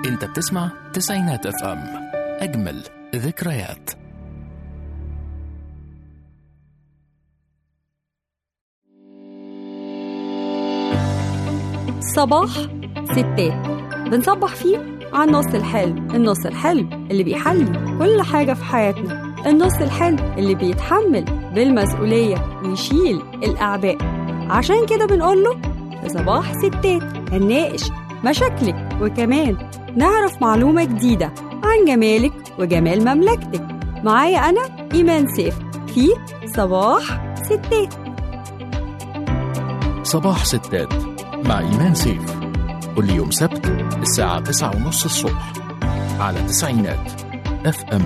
انت بتسمع تسعينات اف ام اجمل ذكريات صباح ستات بنصبح فيه على النص الحلو النص الحلو اللي بيحلي كل حاجة في حياتنا النص الحلو اللي بيتحمل بالمسؤولية ويشيل الأعباء عشان كده بنقول له في صباح ستات هنناقش مشاكلك وكمان نعرف معلومة جديدة عن جمالك وجمال مملكتك معايا أنا إيمان سيف في صباح ستات صباح ستات مع إيمان سيف كل يوم سبت الساعة تسعة ونص الصبح على تسعينات اف ام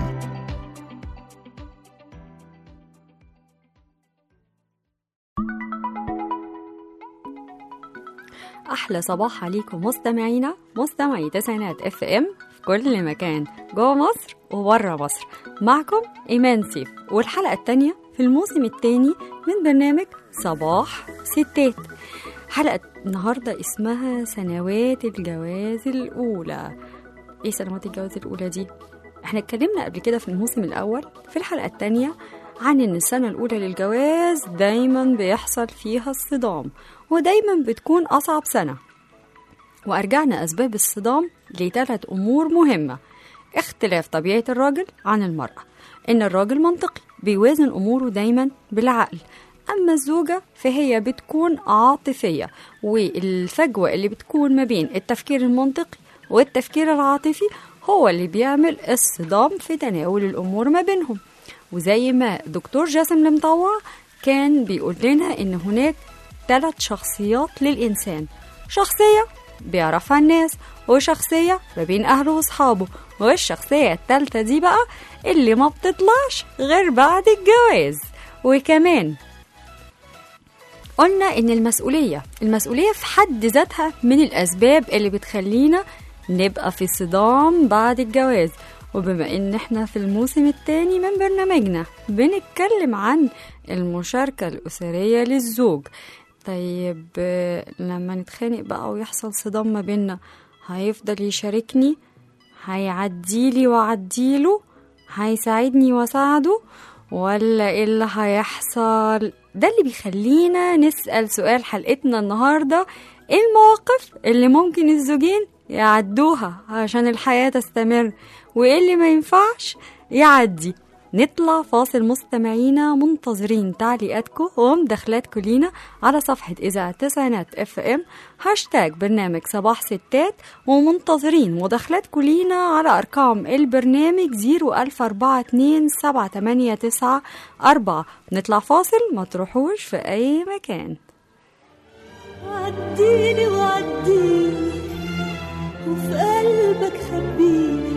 احلى صباح عليكم مستمعينا مستمعي تسعينات اف ام في كل مكان جوه مصر وبره مصر معكم ايمان سيف والحلقه الثانيه في الموسم الثاني من برنامج صباح ستات حلقه النهارده اسمها سنوات الجواز الاولى ايه سنوات الجواز الاولى دي احنا اتكلمنا قبل كده في الموسم الاول في الحلقه الثانيه عن ان السنه الاولى للجواز دايما بيحصل فيها الصدام ودايما بتكون اصعب سنه وارجعنا اسباب الصدام لثلاث امور مهمه اختلاف طبيعه الراجل عن المراه ان الراجل منطقي بيوازن اموره دايما بالعقل اما الزوجه فهي بتكون عاطفيه والفجوه اللي بتكون ما بين التفكير المنطقي والتفكير العاطفي هو اللي بيعمل الصدام في تناول الامور ما بينهم وزي ما دكتور جاسم المطوع كان بيقول لنا ان هناك ثلاث شخصيات للإنسان شخصية بيعرفها الناس وشخصية ما بين أهله وأصحابه والشخصية التالتة دي بقى اللي ما بتطلعش غير بعد الجواز وكمان قلنا إن المسؤولية المسؤولية في حد ذاتها من الأسباب اللي بتخلينا نبقى في صدام بعد الجواز وبما ان احنا في الموسم الثاني من برنامجنا بنتكلم عن المشاركة الأسرية للزوج طيب لما نتخانق بقى ويحصل صدام ما بينا هيفضل يشاركني هيعديلي وعديله هيساعدني واساعده ولا ايه اللي هيحصل ده اللي بيخلينا نسأل سؤال حلقتنا النهاردة ايه المواقف اللي ممكن الزوجين يعدوها عشان الحياة تستمر وايه اللي ما ينفعش يعدي نطلع فاصل مستمعينا منتظرين تعليقاتكم ومداخلاتكم لينا على صفحة إذاعة تسعينات اف ام هاشتاج برنامج صباح ستات ومنتظرين مداخلاتكم لينا على أرقام البرنامج زيرو ألف أربعة اتنين سبعة تمانية تسعة أربعة نطلع فاصل ما تروحوش في أي مكان عديلي وعديلي وفي قلبك خبيني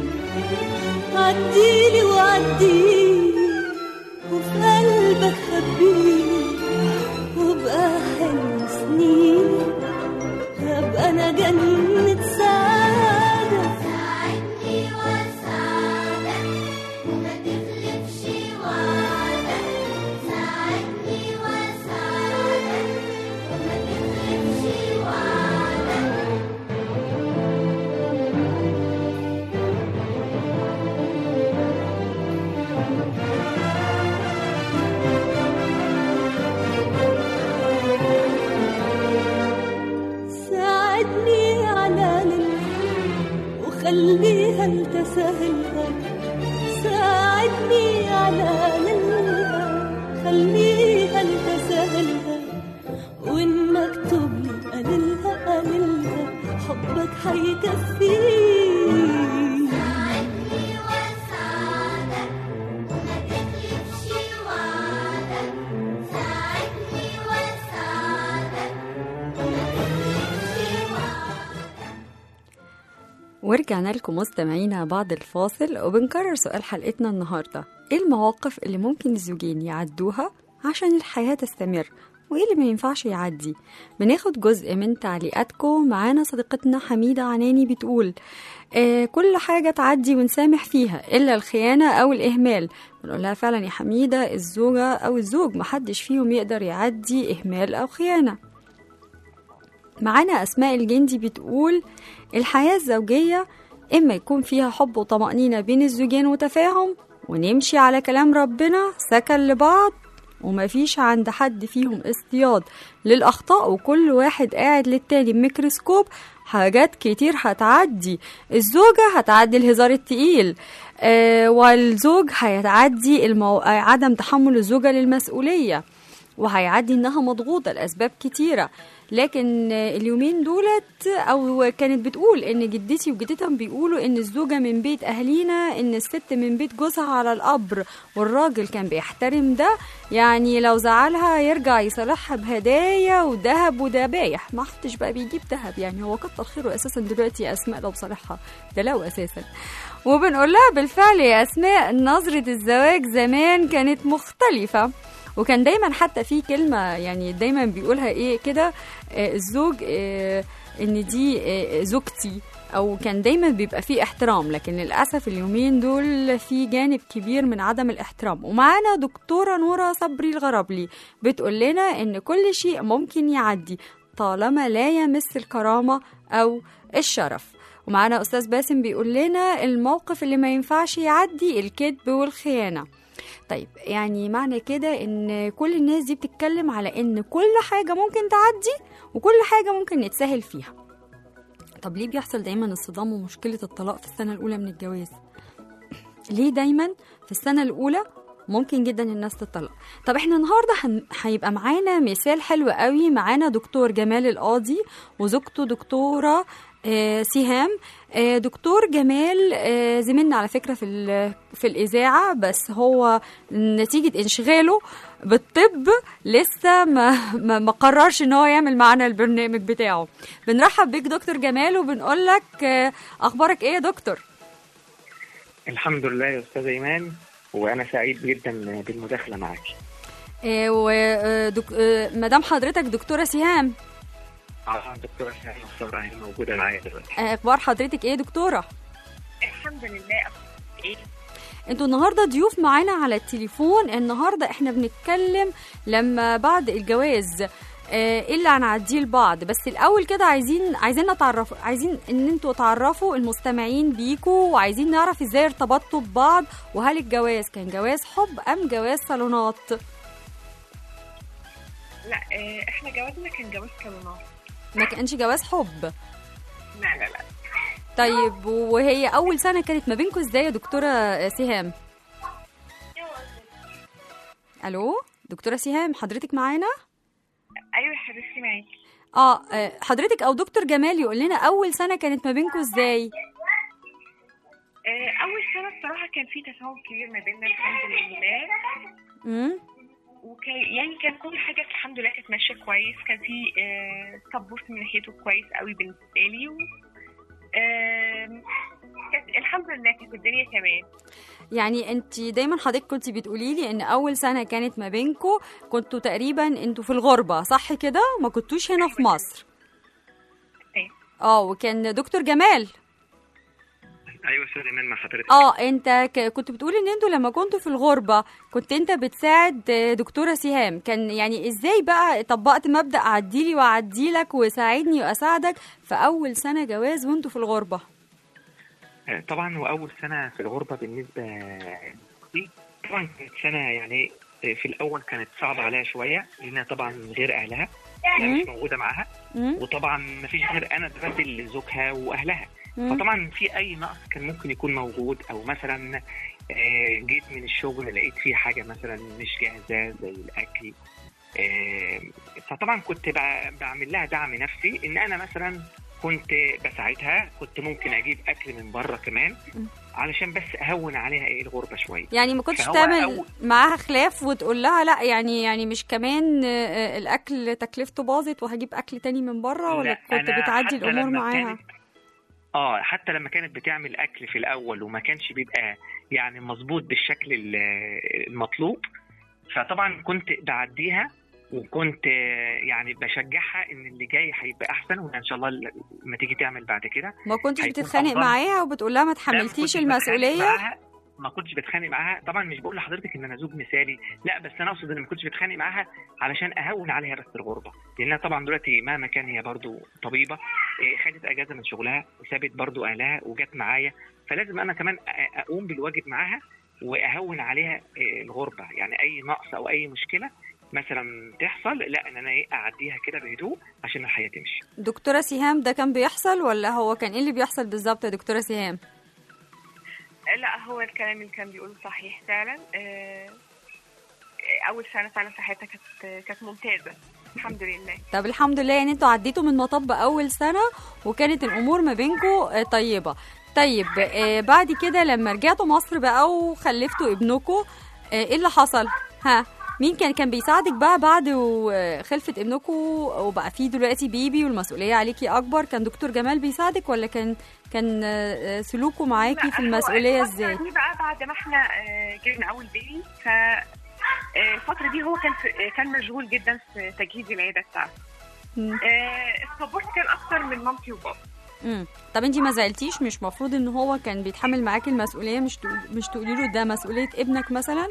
عديلي وعديلي وفي قلبك خبيني وبقى حلم سنيني هبقى انا جنة سعادة ساعدني واساعدك وما تخلفش وعدك ساعدني واساعدك وما تخلفش وعدك ساعدني على ليلها وخليها لتسهلها ساعدني على ليلها خليها لتسهلها وإن مكتوب لي قليلها قليلها حبك حيكفيني ساعدني واساعدك وما تخلفش وعدك ساعدني واساعدك وما تخلفش وعدك ورجعنا لكم مستمعينا بعد الفاصل وبنكرر سؤال حلقتنا النهاردة ايه المواقف اللي ممكن الزوجين يعدوها عشان الحياة تستمر وايه اللي ما ينفعش يعدي بناخد جزء من تعليقاتكم معانا صديقتنا حميدة عناني بتقول آه كل حاجة تعدي ونسامح فيها إلا الخيانة أو الإهمال بنقول لها فعلا يا حميدة الزوجة أو الزوج محدش فيهم يقدر يعدي إهمال أو خيانة معانا أسماء الجندي بتقول الحياة الزوجية إما يكون فيها حب وطمأنينة بين الزوجين وتفاهم ونمشي على كلام ربنا سكن لبعض ومفيش عند حد فيهم اصطياد للأخطاء وكل واحد قاعد للتاني بميكروسكوب حاجات كتير هتعدي الزوجة هتعدي الهزار التقيل آه والزوج هيتعدي المو... آه، عدم تحمل الزوجة للمسؤولية وهيعدي انها مضغوطه لاسباب كتيره لكن آه، اليومين دولت او كانت بتقول ان جدتي وجدتها بيقولوا ان الزوجه من بيت اهالينا ان الست من بيت جوزها على القبر والراجل كان بيحترم ده يعني لو زعلها يرجع يصالحها بهدايا وذهب وذبايح ما حدش بقى بيجيب ذهب يعني هو كتر خيره اساسا دلوقتي يا اسماء لو صالحها ده لو اساسا وبنقول لها بالفعل يا اسماء نظره الزواج زمان كانت مختلفه وكان دايما حتى في كلمه يعني دايما بيقولها ايه كده آه، الزوج آه، ان دي آه، زوجتي او كان دايما بيبقى فيه احترام لكن للاسف اليومين دول في جانب كبير من عدم الاحترام ومعانا دكتوره نوره صبري الغرابلي بتقول لنا ان كل شيء ممكن يعدي طالما لا يمس الكرامه او الشرف ومعانا استاذ باسم بيقول لنا الموقف اللي ما ينفعش يعدي الكذب والخيانه طيب يعني معنى كده ان كل الناس دي بتتكلم على ان كل حاجه ممكن تعدي وكل حاجه ممكن نتسهل فيها طب ليه بيحصل دايما الصدام ومشكله الطلاق في السنه الاولى من الجواز ليه دايما في السنه الاولى ممكن جدا الناس تطلق طب احنا النهارده هن... هيبقى معانا مثال حلو قوي معانا دكتور جمال القاضي وزوجته دكتوره آه سهام آه دكتور جمال آه زميلنا على فكره في ال... في الاذاعه بس هو نتيجه انشغاله بالطب لسه ما ما, ما قررش ان هو يعمل معانا البرنامج بتاعه بنرحب بيك دكتور جمال وبنقول لك آه اخبارك ايه يا دكتور الحمد لله يا استاذ ايمان وانا سعيد جدا بالمداخله معاك آه ودك... آه مدام حضرتك دكتوره سهام اه دكتوره سعيد مصطفى اهي موجوده معايا دلوقتي آه، اخبار حضرتك ايه دكتوره الحمد لله ايه انتوا النهارده ضيوف معانا على التليفون النهارده احنا بنتكلم لما بعد الجواز آه، ايه اللي هنعديه لبعض بس الاول كده عايزين عايزين نتعرف عايزين ان انتوا تعرفوا المستمعين بيكوا وعايزين نعرف ازاي ارتبطتوا ببعض وهل الجواز كان جواز حب ام جواز صالونات لا آه، احنا جوازنا كان جواز صالونات ما كانش جواز حب لا لا لا طيب وهي اول سنه كانت ما بينكم ازاي يا دكتوره سهام الو دكتوره سهام حضرتك معانا ايوه يا حبيبتي معاكي اه آه، حضرتك او دكتور جمال يقول لنا اول سنه كانت ما بينكم ازاي آه، اول سنه الصراحه كان في تفاهم كبير ما بيننا الحمد لله امم وكان يعني كان كل حاجه الحمد لله كانت ماشيه كويس كان في سبورت من ناحيته كويس قوي بالنسبه لي و آم، كانت الحمد لله كانت الدنيا تمام يعني انت دايما حضرتك كنت بتقولي لي ان اول سنه كانت ما بينكم كنتوا تقريبا انتوا في الغربه صح كده ما كنتوش هنا في مصر أيوة. اه وكان دكتور جمال ايوه استاذ ايمان مع حضرتك اه انت ك... كنت بتقول ان انتوا لما كنتوا في الغربه كنت انت بتساعد دكتوره سهام كان يعني ازاي بقى طبقت مبدا عديلي واعديلك وساعدني واساعدك في اول سنه جواز وانتوا في الغربه آه، طبعا واول سنه في الغربه بالنسبه لي طبعا كانت سنه يعني آه، في الاول كانت صعبه عليها شويه لانها طبعا من غير اهلها انا مش موجوده معاها مم؟ وطبعا ما فيش غير انا دلوقتي لزوجها واهلها مم؟ فطبعا في اي نقص كان ممكن يكون موجود او مثلا آه، جيت من الشغل لقيت فيه حاجه مثلا مش جاهزه زي الاكل آه، فطبعا كنت بع- بعمل لها دعم نفسي ان انا مثلا كنت بساعدها كنت ممكن اجيب اكل من بره كمان مم. علشان بس اهون عليها ايه الغربه شويه يعني ما كنتش فهو تعمل أول- معاها خلاف وتقول لها لا يعني يعني مش كمان آه، الاكل تكلفته باظت وهجيب اكل تاني من بره ولا لا، كنت أنا بتعدي حتى الامور لما معاها كانت- اه حتى لما كانت بتعمل اكل في الاول وما كانش بيبقى يعني مظبوط بالشكل ال- المطلوب فطبعا كنت بعديها وكنت آه، يعني بشجعها ان اللي جاي هيبقى احسن وان شاء الله لما تيجي تعمل بعد كده ما كنتش هيكون بتتخانق أفضل. معاها وبتقول لها ما لا، ما تحملتيش كنتش بتخانق المسؤوليه معاها. ما كنتش بتخانق معاها طبعا مش بقول لحضرتك ان انا زوج مثالي لا بس انا اقصد ان ما كنتش بتخانق معاها علشان اهون عليها بس الغربه لانها طبعا دلوقتي مهما كان هي برضو طبيبه إيه، خدت اجازه من شغلها وسابت برضو اهلها وجت معايا فلازم انا كمان أ- اقوم بالواجب معاها واهون عليها إيه، الغربه يعني اي نقص او اي مشكله مثلا تحصل لا ان انا ايه اعديها كده بهدوء عشان الحياه تمشي دكتورة سهام ده كان بيحصل ولا هو كان ايه اللي بيحصل بالظبط يا دكتورة سهام لا هو الكلام اللي كان بيقوله صحيح فعلا آه، اول سنه فعلا في حياتها كانت كانت ممتازه الحمد لله طب الحمد لله يعني انتوا عديتوا من مطب اول سنة وكانت الامور ما بينكم طيبة طيب آه، بعد كده لما رجعتوا مصر بقى وخلفتوا ابنكم آه، ايه اللي حصل ها مين كان كان بيساعدك بقى بعد وخلفة ابنكم وبقى فيه دلوقتي بيبي والمسؤولية عليكي أكبر كان دكتور جمال بيساعدك ولا كان كان آه، سلوكه معاكي لا، في هو المسؤولية الفترة ازاي؟ دي بقى بعد ما احنا آه، جبنا اول بيبي ف آه، الفترة دي هو كان في كان مشغول جدا في تجهيز العيادة بتاعته. مم. آه، السبورت كان أكتر من مامتي وبابا. امم طب انتي ما زعلتيش مش مفروض ان هو كان بيتحمل معاكي المسؤوليه مش تقول مش تقولي له ده مسؤوليه ابنك مثلا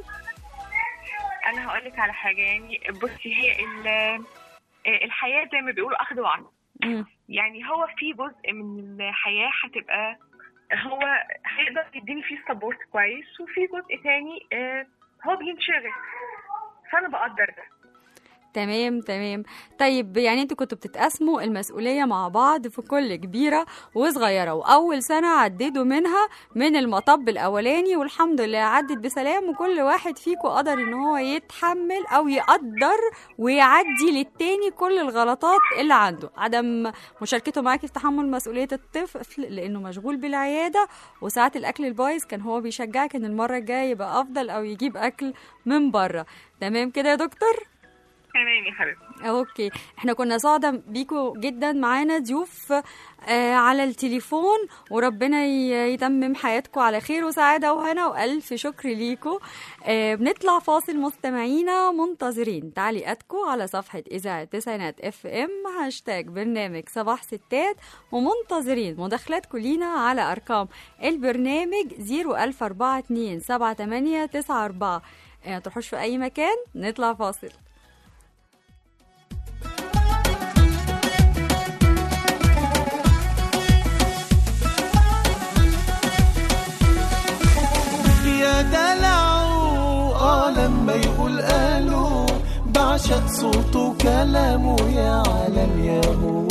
أنا هقول لك على حاجة يعني بصي هي ال- آه، الحياة زي ما بيقولوا أخذ وعطاء. امم يعني هو في جزء من الحياة هتبقى هو هيقدر يديني فيه سبورت كويس وفي جزء تاني آه، هو بينشغل فأنا بقدر ده تمام تمام طيب يعني انتوا كنتوا بتتقاسموا المسؤوليه مع بعض في كل كبيره وصغيره واول سنه عديتوا منها من المطب الاولاني والحمد لله عدت بسلام وكل واحد فيكم قدر ان هو يتحمل او يقدر ويعدي للتاني كل الغلطات اللي عنده عدم مشاركته معاكي في تحمل مسؤوليه الطفل لانه مشغول بالعياده وساعات الاكل البايظ كان هو بيشجعك ان المره الجايه يبقى افضل او يجيب اكل من بره تمام كده يا دكتور تمام يا حبيبتي اوكي احنا كنا سعداء بيكوا جدا معانا ضيوف آه على التليفون وربنا ي- يتمم حياتكم على خير وسعاده وهنا والف شكر ليكوا آه بنطلع فاصل مستمعينا منتظرين تعليقاتكم على صفحه اذاعه تسعينات اف ام هاشتاج برنامج صباح ستات ومنتظرين مداخلاتكم لينا على ارقام البرنامج 00427 7894 ما تروحوش في اي مكان نطلع فاصل يا دلعو اه لما يقول قالوا بعشق صوته وكلامه يا عالم يا هو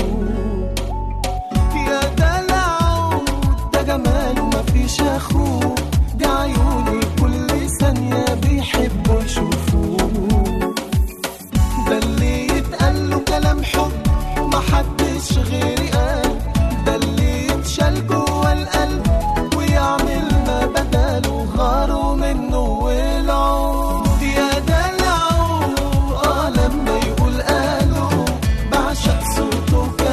يا دلعو ده جماله مفيش اخوه دي عيوني كل ثانية بيحبوا يشوفوه ده اللي يتقال له كلام حب محدش غيري قال ده اللي يتشال جوه القلب ويعمل ما بداله غاروا منه والعود يا دلعو اه لما يقول قالوا بعشق صوته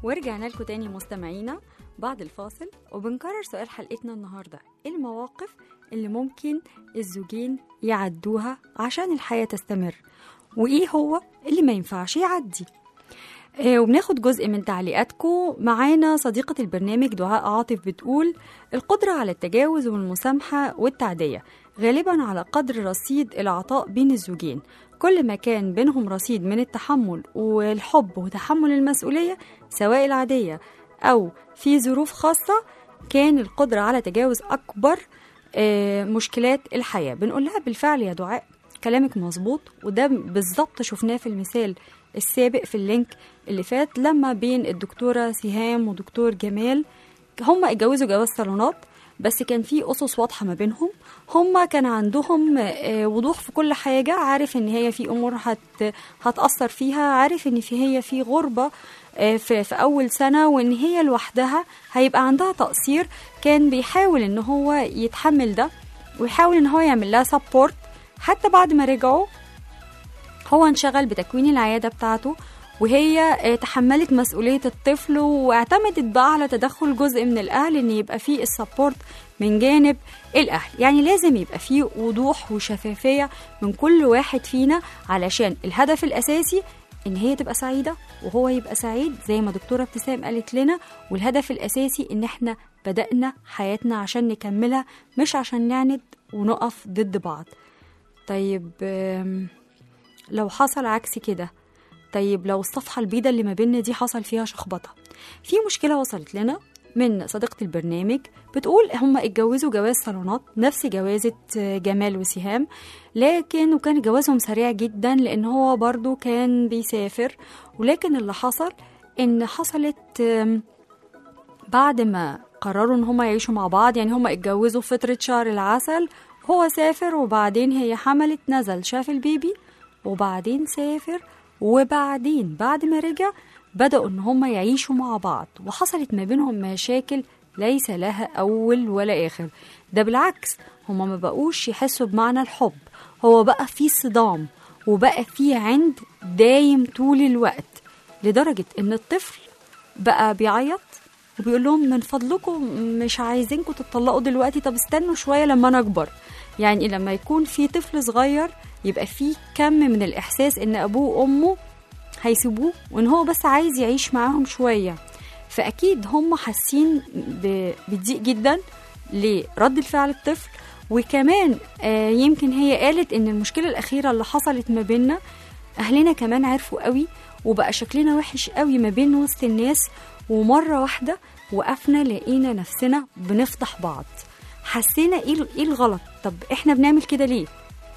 ورجعنا لكم تاني مستمعينا بعد الفاصل وبنكرر سؤال حلقتنا النهاردة إيه المواقف اللي ممكن الزوجين يعدوها عشان الحياة تستمر وإيه هو اللي ما ينفعش يعدي آه، وبناخد جزء من تعليقاتكم معانا صديقة البرنامج دعاء عاطف بتقول القدرة على التجاوز والمسامحة والتعدية غالبا على قدر رصيد العطاء بين الزوجين كل ما كان بينهم رصيد من التحمل والحب وتحمل المسؤولية سواء العادية أو في ظروف خاصة كان القدرة على تجاوز أكبر آه، مشكلات الحياة بنقول لها بالفعل يا دعاء كلامك مظبوط وده بالظبط شفناه في المثال السابق في اللينك اللي فات لما بين الدكتورة سهام ودكتور جمال هم اتجوزوا جواز صالونات بس كان في أسس واضحة ما بينهم هم كان عندهم آه، وضوح في كل حاجة عارف إن هي في أمور هت هتأثر فيها عارف إن في هي في غربة آه، في, في أول سنة وإن هي لوحدها هيبقى عندها تقصير كان بيحاول إن هو يتحمل ده ويحاول إن هو يعمل لها سبورت حتى بعد ما رجعوا هو انشغل بتكوين العيادة بتاعته وهي آه، تحملت مسؤولية الطفل واعتمدت بقى على تدخل جزء من الأهل إن يبقى فيه السبورت من جانب الأهل يعني لازم يبقى فيه وضوح وشفافية من كل واحد فينا علشان الهدف الأساسي إن هي تبقى سعيدة وهو يبقى سعيد زي ما دكتورة ابتسام قالت لنا والهدف الأساسي إن إحنا بدأنا حياتنا عشان نكملها مش عشان نعند ونقف ضد بعض طيب آم، لو حصل عكس كده طيب لو الصفحة البيضاء اللي ما بيننا دي حصل فيها شخبطة في مشكلة وصلت لنا من صديقة البرنامج بتقول هم اتجوزوا جواز صالونات نفس جوازة جمال وسهام لكن وكان جوازهم سريع جدا لأن هو برضو كان بيسافر ولكن اللي حصل إن حصلت آم، بعد ما قرروا ان هما يعيشوا مع بعض يعني هما اتجوزوا في فترة شهر العسل هو سافر وبعدين هي حملت نزل شاف البيبي وبعدين سافر وبعدين بعد ما رجع بدأوا ان هما يعيشوا مع بعض وحصلت ما بينهم مشاكل ليس لها أول ولا آخر ده بالعكس هما ما بقوش يحسوا بمعنى الحب هو بقى في صدام وبقى في عند دايم طول الوقت لدرجة ان الطفل بقى بيعيط وبيقول لهم من فضلكم مش عايزينكم تتطلقوا دلوقتي طب استنوا شويه لما انا اكبر يعني لما يكون في طفل صغير يبقى في كم من الاحساس ان ابوه وامه هيسيبوه وان هو بس عايز يعيش معاهم شويه فاكيد هم حاسين ب- بضيق جدا لرد الفعل الطفل وكمان آه، يمكن هي قالت ان المشكله الاخيره اللي حصلت ما بيننا اهلنا كمان عرفوا قوي وبقى شكلنا وحش قوي ما بين وسط الناس ومره واحده وقفنا لقينا نفسنا بنفضح بعض حسينا ايه ايه الغلط طب احنا بنعمل كده ليه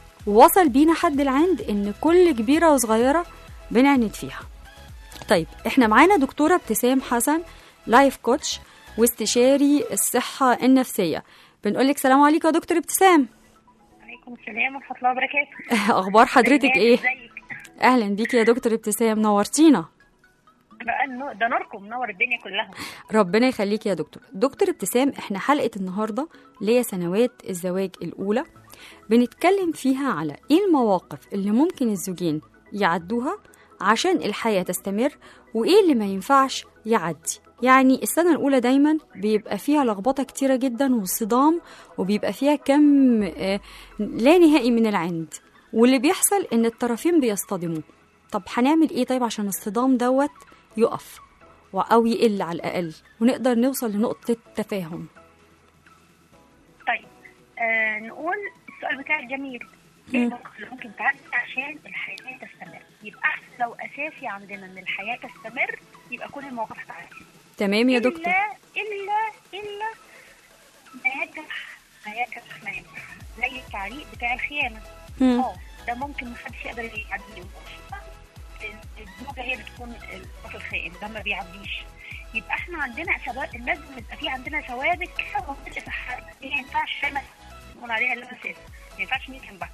ووصل بينا حد العند ان كل كبيره وصغيره بنعند فيها طيب احنا معانا دكتوره ابتسام حسن لايف كوتش واستشاري الصحه النفسيه بنقول لك سلام عليكم يا دكتور ابتسام عليكم السلام ورحمه الله وبركاته اخبار حضرتك إيمان، ايه ازيك اهلا بيكي يا دكتور ابتسام نورتينا بقى النو- ده نوركم منور الدنيا كلها ربنا يخليكي يا دكتور دكتور ابتسام احنا حلقة النهاردة اللي هي سنوات الزواج الأولى بنتكلم فيها على ايه المواقف اللي ممكن الزوجين يعدوها عشان الحياة تستمر وايه اللي ما ينفعش يعدي يعني السنة الأولى دايما بيبقى فيها لخبطة كتيرة جدا وصدام وبيبقى فيها كم آه، لا نهائي من العند واللي بيحصل ان الطرفين بيصطدموا طب هنعمل ايه طيب عشان الصدام دوت يقف و- أو يقل على الأقل ونقدر نوصل لنقطة تفاهم طيب آه نقول السؤال بتاعك جميل ايه المواقف اللي ممكن تعدي عشان الحياه تستمر يبقى احسن لو اساسي عندنا ان الحياه تستمر يبقى كل المواقف هتعدي تمام يا دكتور الا الا الا ما يجرح ما يجرح ما يجرح زي التعليق بتاع الخيانه مم. اه ده ممكن محدش يقدر يعديه الزوجه هي اللي تكون الطرف الخائن ده ما بيعديش يبقى احنا عندنا ثوابت لازم يبقى في عندنا ثوابت كده ومبتدئ في حاجه ما ينفعش دايما نقول عليها لا اساس ما ينفعش مين جنبها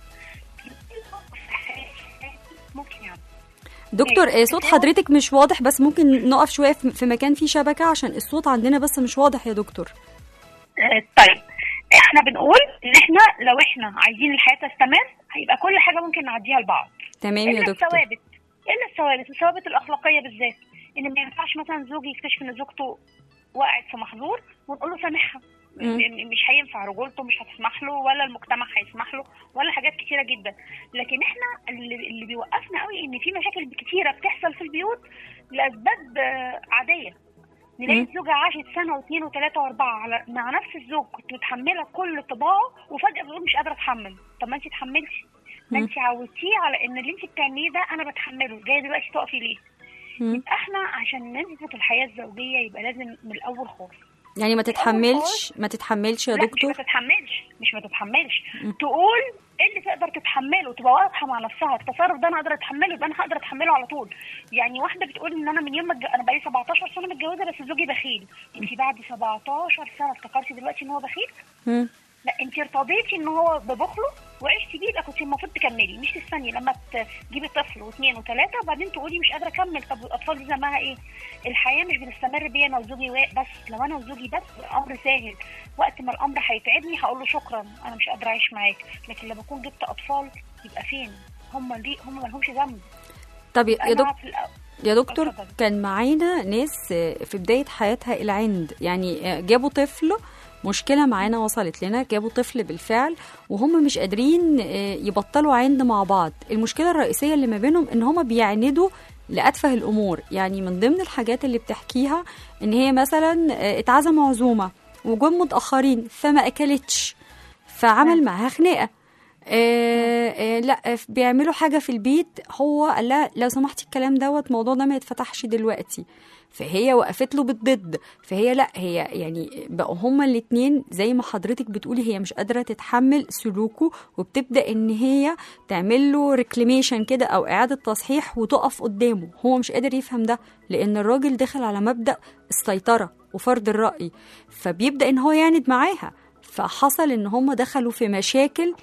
ممكن يعدي دكتور إيه، آه، صوت بتاعه؟ حضرتك مش واضح بس ممكن نقف شوية في في مكان فيه شبكة عشان الصوت عندنا بس مش واضح يا دكتور آه، طيب احنا بنقول ان احنا لو احنا عايزين الحياه تستمر هيبقى كل حاجه ممكن نعديها لبعض تمام يا الا دكتور الثوابت الا الثوابت الثوابت الاخلاقيه بالذات ان ما ينفعش مثلا زوجي يكتشف ان زوجته وقعت في محظور ونقول له سامحها مم. م- مش هينفع رجولته مش هتسمح له ولا المجتمع هيسمح له ولا حاجات كتيره جدا لكن احنا اللي, اللي بيوقفنا قوي ان في مشاكل كتيره بتحصل في البيوت لاسباب آه، عاديه نلاقي مم. الزوجة عاشت سنة واثنين وثلاثة وأربعة على مع نفس الزوج كنت متحملة كل طباعه وفجأة بتقول مش قادرة أتحمل، طب ما أنت اتحملتي؟ ما مم. أنت عودتيه على إن اللي أنت بتعمليه ده أنا بتحمله، جاية دلوقتي تقفي ليه؟ مم. يبقى إحنا عشان نظبط الحياة الزوجية يبقى لازم من الأول خالص يعني ما تتحملش ما تتحملش يا لا مش دكتور ما تتحملش مش ما تتحملش مم. تقول ايه اللي تقدر تتحمله تبقى واضحه مع نفسها التصرف ده انا اقدر اتحمله يبقى انا هقدر اتحمله على طول يعني واحده بتقول ان انا من يوم ما اتج- انا بقالي 17 سنه متجوزه بس زوجي بخيل انت بعد 17 سنه افتكرتي دلوقتي ان هو بخيل مم. لا انت ارتضيتي ان هو ببخله وعشتي بيه يبقى كنت المفروض تكملي مش تستني لما تجيبي طفل واثنين وثلاثه وبعدين تقولي مش قادره اكمل طب الاطفال دي ذنبها ايه؟ الحياه مش بتستمر بيا انا وزوجي وا- بس لو انا وزوجي بس الامر سهل وقت ما الامر هيتعبني هقول له شكرا انا مش قادره اعيش معاك لكن لما اكون جبت اطفال يبقى فين؟ هم ليه هم ما لهمش ذنب طب يا أنا دكتور في الأ- يا دكتور اتفضل. كان معانا ناس في بداية حياتها العند يعني جابوا طفل مشكلة معانا وصلت لنا جابوا طفل بالفعل وهم مش قادرين يبطلوا عند مع بعض المشكلة الرئيسية اللي ما بينهم ان هم بيعندوا لأتفه الأمور يعني من ضمن الحاجات اللي بتحكيها ان هي مثلا اتعزم عزومة وجم متأخرين فما أكلتش فعمل معاها خناقة آه آه لا بيعملوا حاجة في البيت هو قال لها لو سمحتي الكلام دوت الموضوع ده ما يتفتحش دلوقتي فهي وقفت له بالضد فهي لا هي يعني بقوا هما الاتنين زي ما حضرتك بتقولي هي مش قادرة تتحمل سلوكه وبتبدأ ان هي تعمل له ريكليميشن كده او اعادة تصحيح وتقف قدامه هو مش قادر يفهم ده لان الراجل دخل على مبدأ السيطرة وفرض الرأي فبيبدأ ان هو يعند معاها فحصل ان هما دخلوا في مشاكل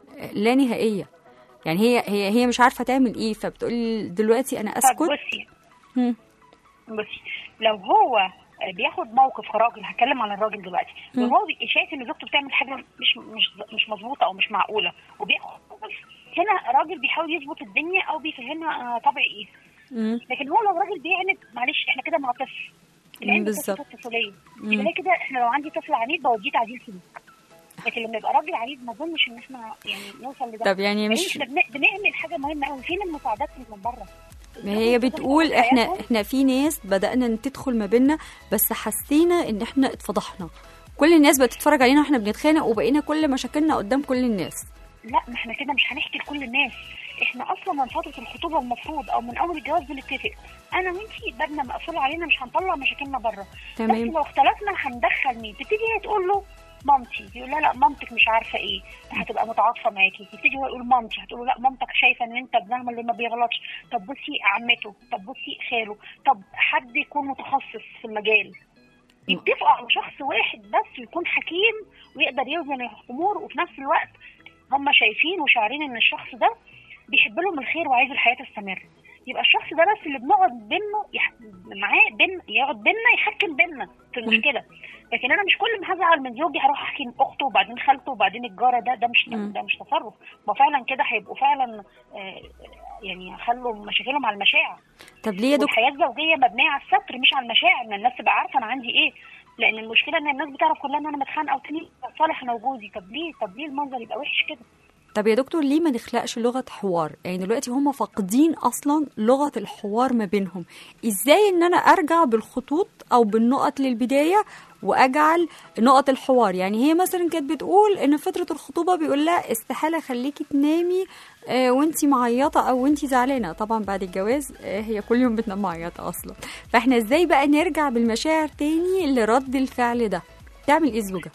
لا نهائيه يعني هي هي هي مش عارفه تعمل ايه فبتقول دلوقتي انا طب اسكت بصي مم. بصي لو هو بياخد موقف كراجل هتكلم عن الراجل دلوقتي لو مم. هو بي- شايف ان زوجته بتعمل حاجه مش مش مش مظبوطه او مش معقوله وبياخد موقف هنا راجل بيحاول يظبط الدنيا او بيفهمها انا طبعي ايه مم. لكن هو لو راجل بيعند معلش احنا كده مع طفل العند بالظبط. بالظبط الطفوليه مم. يبقى هي كده احنا لو عندي طفل عنيد بوديه تعديل سلوك لكن لما يبقى راجل عنيد ما اظنش ان احنا يعني نوصل لده طب يعني مش احنا بن- بنعمل حاجه مهمه قوي فين المساعدات اللي من بره ما هي بتقول احنا احنا في ناس بدأنا تدخل ما بينا بس حسينا ان احنا اتفضحنا كل الناس بقت تتفرج علينا واحنا بنتخانق وبقينا كل مشاكلنا قدام كل الناس لا ما احنا كده مش هنحكي لكل الناس احنا اصلا من فتره الخطوبه المفروض او من اول الجواز بنتفق انا وانتي بابنا مقفول علينا مش هنطلع مشاكلنا بره تمام. بس لو اختلفنا هندخل مين تبتدي هي تقول له مامتي يقول لها لا مامتك مش عارفه ايه هتبقى متعاطفه معاكي يبتدي هو يقول مامتي هتقول له لا مامتك شايفه ان انت ابنها اللي ما بيغلطش طب بصي عمته طب بصي خاله طب حد يكون متخصص في المجال يتفقوا على شخص واحد بس يكون حكيم ويقدر يوزن الامور وفي نفس الوقت هم شايفين وشاعرين ان الشخص ده بيحب لهم الخير وعايز الحياه تستمر يبقى الشخص ده بس اللي بنقعد بينه يح... معاه بين يقعد بينا يحكم بينا في المشكله لكن انا مش كل ما هزعل من زوجي هروح احكي لاخته وبعدين خالته وبعدين الجاره ده ده مش مم. ده مش تصرف ما فعلا كده هيبقوا فعلا آه، يعني خلوا مشاكلهم على المشاعر طب ليه يا دكتور والحياه الزوجيه مبنيه على الستر مش على المشاعر ان الناس تبقى عارفه انا عندي ايه لان المشكله ان الناس بتعرف كلها ان انا متخانقه وتاني صالح انا وجوزي طب ليه طب ليه المنظر يبقى وحش كده طب يا دكتور ليه ما نخلقش لغة حوار يعني دلوقتي هم فاقدين أصلا لغة الحوار ما بينهم إزاي إن أنا أرجع بالخطوط أو بالنقط للبداية وأجعل نقط الحوار يعني هي مثلا كانت بتقول إن فترة الخطوبة بيقول لها استحالة خليكي تنامي آه وانتي معيطة أو وانتي زعلانة طبعا بعد الجواز آه هي كل يوم بتنام معيطة أصلا فإحنا إزاي بقى نرجع بالمشاعر تاني لرد الفعل ده تعمل إيه الزوجة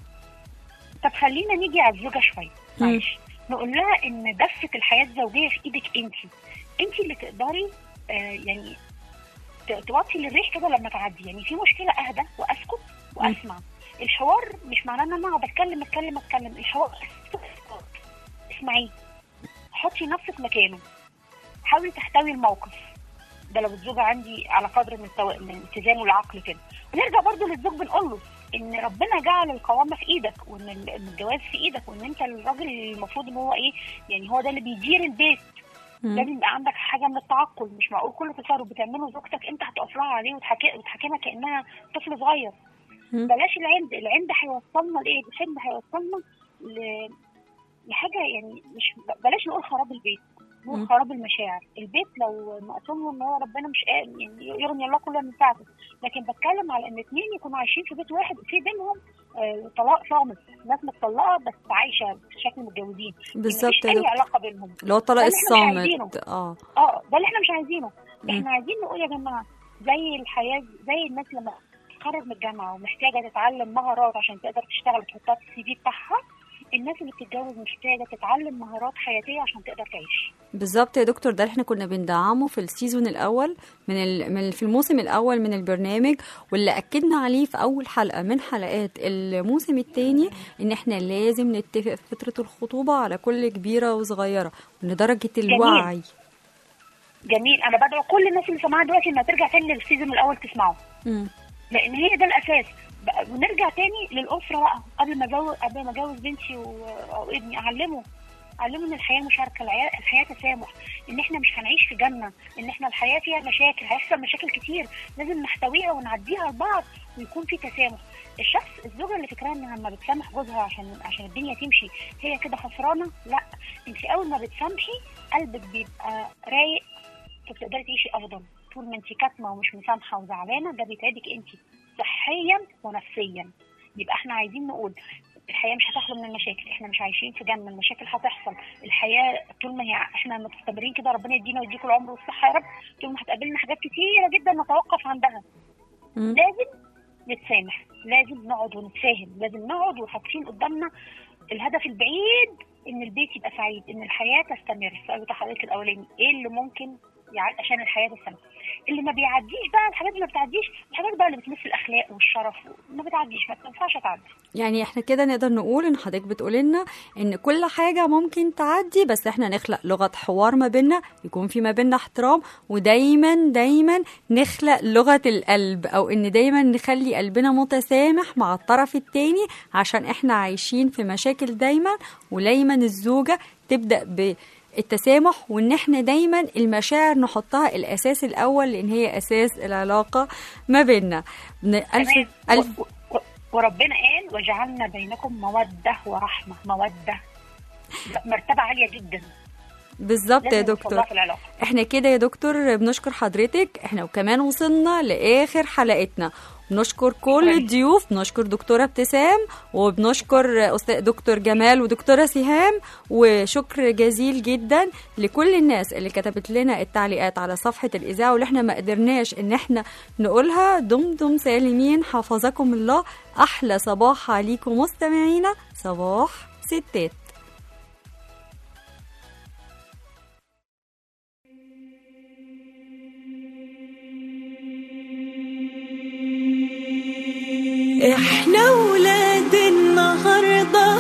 طب خلينا نيجي على الزوجه شويه مم. معلش نقول لها ان دفه الحياه الزوجيه في ايدك انت انت اللي تقدري آه يعني ت- توطي للريح كده لما تعدي يعني في مشكله اهدى واسكت واسمع الحوار مش معناه ان انا اقعد اتكلم اتكلم اتكلم الحوار اسمعيه حطي نفسك مكانه حاولي تحتوي الموقف ده لو الزوجة عندي على قدر من التو... من الاتزان والعقل كده ونرجع برضو للزوج بنقول له ان ربنا جعل القوامة في ايدك وان ال- إن الجواز في ايدك وان انت الراجل اللي المفروض ان هو ايه يعني هو ده اللي بيدير البيت مم. لازم يبقى عندك حاجه من التعقل مش معقول كل تصرف بتعمله زوجتك انت هتقف لها عليه وتحكي وتحكمها كانها طفل صغير مم. بلاش العند العند هيوصلنا لايه العند هيوصلنا ل... لحاجه يعني مش بلاش نقول خراب البيت مم. نقول خراب المشاعر البيت لو مقسوم ان هو ربنا مش قال يعني يغني الله كل من ساعته لكن بتكلم على ان اتنين يكونوا عايشين في بيت واحد في بينهم آه، طلاق صامت ناس متطلقه بس عايشه بشكل متجوزين بالظبط مفيش يا اي دكتور علاقه بينهم اللي هو الطلاق ده اللي إحنا مش عايزينه. الصامت اه اه ده اللي احنا مش عايزينه مم. احنا عايزين نقول يا جماعه زي الحياه زي الناس لما تتخرج من الجامعه ومحتاجه تتعلم مهارات عشان تقدر تشتغل وتحطها في السي في بتاعها الناس اللي بتتجوز محتاجه تتعلم مهارات حياتيه عشان تقدر تعيش بالظبط يا دكتور ده اللي احنا كنا بندعمه في السيزون الاول من, ال... من في الموسم الاول من البرنامج واللي اكدنا عليه في اول حلقه من حلقات الموسم الثاني ان احنا لازم نتفق في فتره الخطوبه على كل كبيره وصغيره وان درجه الوعي جميل انا بدعو كل الناس اللي سمعها دلوقتي انها ترجع تاني للسيزون الاول تسمعه مم. لان هي ده الاساس بقى- ونرجع تاني للاسره بقى قبل ما اجوز قبل ما اجوز بنتي و... او ابني اعلمه اعلمه ان الحياه مشاركه الحياه الحياه تسامح ان احنا مش هنعيش في جنه ان احنا الحياه فيها مشاكل هيحصل مشاكل كتير لازم نحتويها ونعديها لبعض ويكون في تسامح الشخص الزوجه اللي فكرها انها لما بتسامح جوزها عشان عشان الدنيا تمشي هي كده خسرانه لا انت اول ما بتسامحي قلبك بيبقى رايق فبتقدري تعيشي افضل طول ما انت كاتمه ومش مسامحه وزعلانه ده بيتعبك انت صحيا ونفسيا يبقى احنا عايزين نقول الحياه مش هتخلو من المشاكل احنا مش عايشين في جنه المشاكل هتحصل الحياه طول ما هي احنا مستمرين كده ربنا يدينا ويديكم العمر والصحه يا رب طول ما هتقابلنا حاجات كتيره جدا نتوقف عندها مم. لازم نتسامح لازم نقعد ونتفاهم لازم نقعد وحاطين قدامنا الهدف البعيد ان البيت يبقى سعيد ان الحياه تستمر السؤال بتاع حضرتك الاولاني ايه اللي ممكن يع- عشان الحياه تستمر اللي ما بيعديش بقى الحاجات اللي ما بتعديش الحاجات بقى اللي بتمس الاخلاق والشرف ما بتعديش ما تنفعش تعدي يعني احنا كده نقدر نقول ان حضرتك بتقول لنا ان كل حاجه ممكن تعدي بس احنا نخلق لغه حوار ما بيننا يكون في ما بيننا احترام ودايما دايما نخلق لغه القلب او ان دايما نخلي قلبنا متسامح مع الطرف التاني عشان احنا عايشين في مشاكل دايما ودايما الزوجه تبدا ب التسامح وان احنا دايما المشاعر نحطها الاساس الاول لان هي اساس العلاقه ما بيننا من الف تمام. الف و- و- وربنا قال وجعلنا بينكم موده ورحمه موده مرتبه عاليه جدا بالظبط يا لازم دكتور نوصلها في العلاقه احنا كده يا دكتور بنشكر حضرتك احنا وكمان وصلنا لاخر حلقتنا بنشكر كل شكراً. الضيوف بنشكر دكتوره ابتسام وبنشكر استاذ دكتور جمال ودكتوره سهام وشكر جزيل جدا لكل الناس اللي كتبت لنا التعليقات على صفحه الاذاعه واللي احنا ما قدرناش ان احنا نقولها دمتم سالمين حفظكم الله احلى صباح عليكم مستمعينا صباح ستات احنا ولاد النهاردة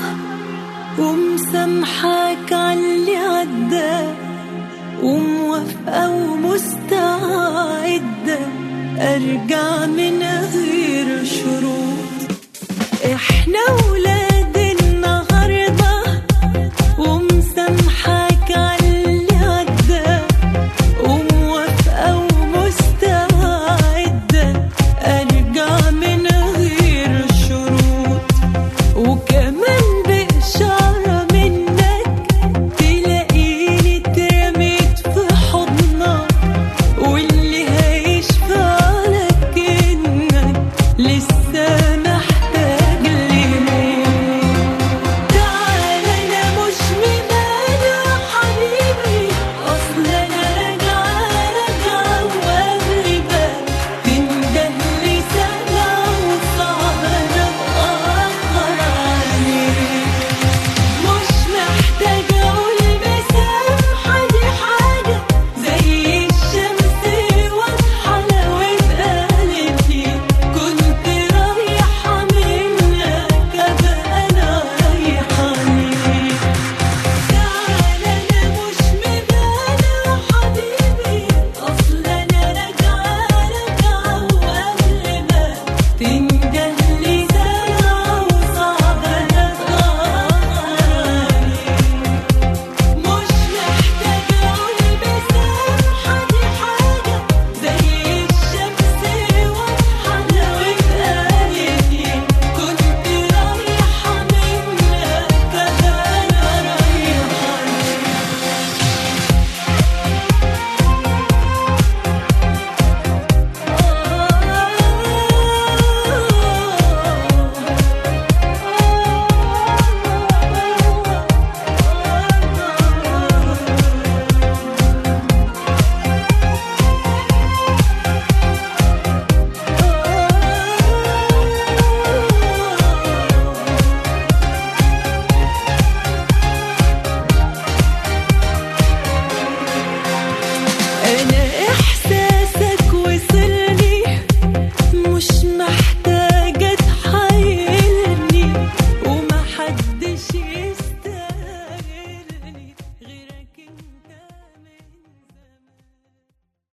ومسامحاك عاللي عدى وموافقة ومستعدة ارجع من غير شروط احنا ولاد